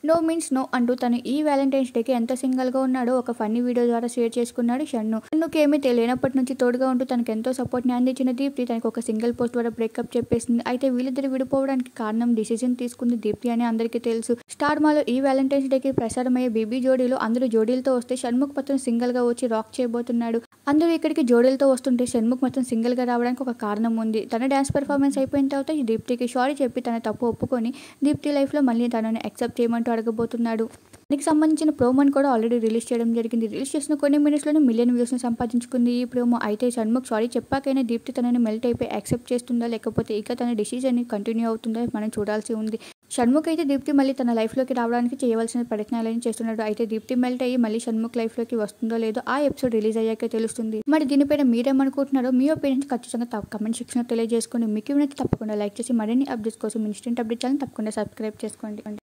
no means no అంటూ తను ఈ వ్యాలంటైన్స్ డేకి ఎంత సింగిల్గా ఉన్నాడో ఒక ఫన్నీ వీడియో ద్వారా షేర్ చేసుకున్నాడు షన్ను షన్నుకి ఏమీ తెలియనప్పటి నుంచి తోడుగా ఉంటూ తనకు ఎంతో సపోర్ట్ని అందించిన దీప్తి తనకు ఒక సింగిల్ పోస్ట్ ద్వారా బ్రేకప్ చెప్పేసింది అయితే వీళ్ళిద్దరు విడిపోవడానికి కారణం డిసిజన్ తీసుకుంది దీప్తి అని అందరికీ తెలుసు స్టార్ మాలో ఈ వ్యాలంటైన్స్ డేకి ప్రసారమయ్యే బీబీ జోడీలో అందరూ జోడీలతో వస్తే షణ్ముఖ్ మాత్రం సింగిల్గా వచ్చి రాక్ చేయబోతున్నాడు అందరూ ఇక్కడికి జోడీలతో వస్తుంటే షణ్ముఖ్ మాత్రం సింగిల్గా రావడానికి ఒక కారణం ఉంది తన డ్యాన్స్ పెర్ఫార్మెన్స్ అయిపోయిన తర్వాత ఈ దీప్తికి సారీ చెప్పి తన తప్పు ఒప్పుకొని దీప్తి లైఫ్లో మళ్ళీ తనని యాక్సెప్ట్ చేయమంటూ అడగబోతున్నాడు దానికి సంబంధించిన ప్రోమోని కూడా ఆల్రెడీ రిలీజ్ చేయడం జరిగింది రిలీజ్ చేసిన కొన్ని మినిట్స్లోనే మిలియన్ వ్యూస్ని సంపాదించుకుంది ఈ ప్రోమో అయితే షణ్ముఖ్ సారీ చెప్పాకైనా దీప్తి తనని మెల్ట్ అయిపోయి యాక్సెప్ట్ చేస్తుందా లేకపోతే ఇక తన డిసిజన్ కంటిన్యూ అవుతుందా మనం చూడాల్సి ఉంది షణ్ముఖ్ అయితే దీప్తి మళ్ళీ తన లైఫ్లోకి రావడానికి చేయవలసిన ప్రయత్నాలను చేస్తున్నాడు అయితే దీప్తి మెల్ట్ అయ్యి మళ్ళీ షణ్ముఖ్ లైఫ్లోకి వస్తుందో లేదో ఆ ఎపిసోడ్ రిలీజ్ అయ్యాకే తెలుస్తుంది మరి దీనిపైన మీరేమనుకుంటున్నారో మీ ఒపీనియన్స్ ఖచ్చితంగా కమెంట్ సెక్షన్లో తెలియజేసుకోండి మీకు నచ్చితే తప్పకుండా లైక్ చేసి మరిన్ని అప్డేట్స్ కోసం ఇన్స్టెంట్ అప్డేట్ ఛానల్ తప్పకుండా సబ్స్క్రైబ్ చేసుకోండి